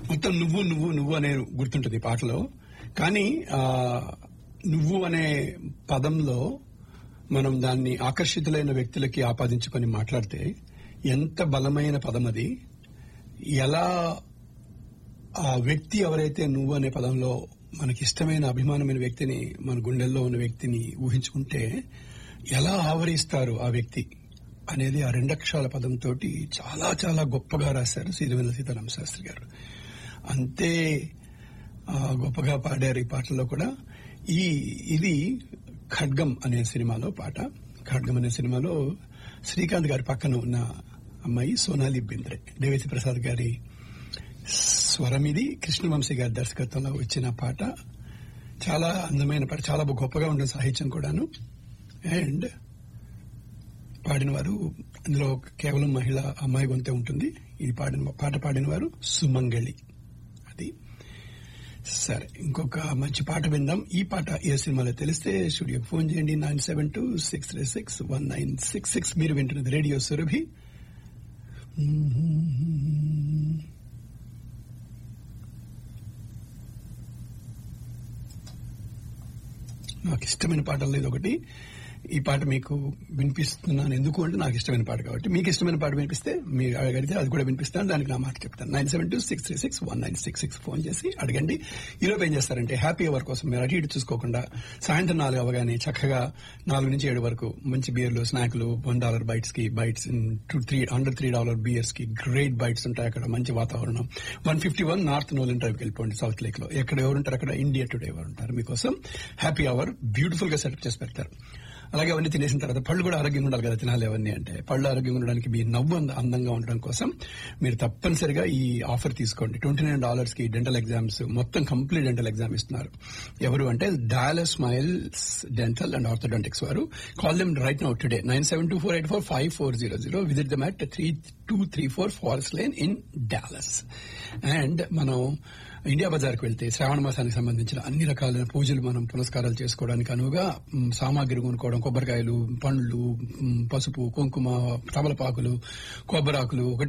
మొత్తం నువ్వు నువ్వు నువ్వు అనే గుర్తుంటుంది ఈ పాటలో కానీ ఆ నువ్వు అనే పదంలో మనం దాన్ని ఆకర్షితులైన వ్యక్తులకి ఆపాదించుకొని మాట్లాడితే ఎంత బలమైన పదం అది ఎలా ఆ వ్యక్తి ఎవరైతే నువ్వు అనే పదంలో మనకి ఇష్టమైన అభిమానమైన వ్యక్తిని మన గుండెల్లో ఉన్న వ్యక్తిని ఊహించుకుంటే ఎలా ఆవరిస్తారు ఆ వ్యక్తి అనేది ఆ రెండక్షరాల పదంతో చాలా చాలా గొప్పగా రాశారు సిరివెల్ల సీతారామ శాస్త్రి గారు అంతే ఆ, గొప్పగా పాడారు ఈ పాటలో కూడా ఈ ఇది ఖడ్గం అనే సినిమాలో పాట ఖడ్గం అనే సినిమాలో శ్రీకాంత్ గారి పక్కన ఉన్న అమ్మాయి సోనాలి బింద్రే దేవేసి ప్రసాద్ గారి స్వరం ఇది కృష్ణవంశీ గారి దర్శకత్వంలో వచ్చిన పాట చాలా అందమైన పాట చాలా గొప్పగా ఉంటుంది సాహిత్యం కూడాను అండ్ పాడిన వారు ఇందులో కేవలం మహిళ అమ్మాయి గొంతే ఉంటుంది ఇది పాడిన పాట పాడిన వారు సుమంగళి అది సరే ఇంకొక మంచి పాట విందాం ఈ పాట ఏ సినిమాలో తెలిస్తే స్టూడియోకి ఫోన్ చేయండి nine seven two six three six one nine six six మీరు వింటున్నది రేడియో సురభి నాకు ఇష్టమైన పాటల్లో ఇది ఒకటి ఈ పాట మీకు వినిపిస్తున్నాను ఎందుకు అంటే నాకు ఇష్టమైన పాట కాబట్టి మీకు ఇష్టమైన పాట వినిపిస్తే మీరు అడిగితే అది కూడా వినిపిస్తాను దానికి నా మాట చెప్తాను nine seven two six three six one nine six six phone చేసి అడగండి ఈలోపు ఏం చేస్తారంటే హ్యాపీ అవర్ కోసం మీరు అటు ఇటు చూసుకోకుండా సాయంత్రం నాలుగు అవగానే చక్కగా నాలుగు నుంచి ఏడు వరకు మంచి బియర్లు స్నాక్లు వన్ డాలర్ బైట్స్ కి bites two three under three dollar beers కి గ్రేట్ బైట్స్ ఉంటాయి అక్కడ మంచి వాతావరణం one fifty one north Nolan డ్రైవ్కి వెళ్ళిపోండి సౌత్ లేక్ లో ఎక్కడ ఎవరు ఉంటారు అక్కడ ఇండియా టుడే ఎవరు ఉంటారు మీకోసం హ్యాపీ అవర్ బ్యూటిఫుల్ గా సెటప్ చేసి పెడతారు అలాగే అవన్నీ తినేసిన తర్వాత పళ్ళు కూడా ఆరోగ్యంగా ఉండాలి కదా తినాలి అవన్నీ అంటే పళ్ళు ఆరోగ్యంగా ఉండడానికి మీ నవ్వు అంద- అందంగా ఉండడం కోసం మీరు తప్పనిసరిగా ఈ ఆఫర్ తీసుకోండి ట్వంటీ నైన్ డాలర్స్ కి డెంటల్ ఎగ్జామ్స్ మొత్తం కంప్లీట్ డెంటల్ ఎగ్జామ్ ఇస్తున్నారు ఎవరు అంటే Dallas smiles dental and orthodontics వారు call them right now today nine seven two four eight four five four zero zero visit them at three two three four forest line in Dallas and మనం India బజార్కి వెళ్తే శ్రావణ మాసానికి సంబంధించిన అన్ని రకాలైన పూజలు మనం పునస్కారాలు చేసుకోవడానికి అనువుగా మ్, సామాగ్రి కొనుక్కోవడం కొబ్బరికాయలు పండ్లు మ్, పసుపు కుంకుమ తమలపాకులు కొబ్బరాకులు ఒకటి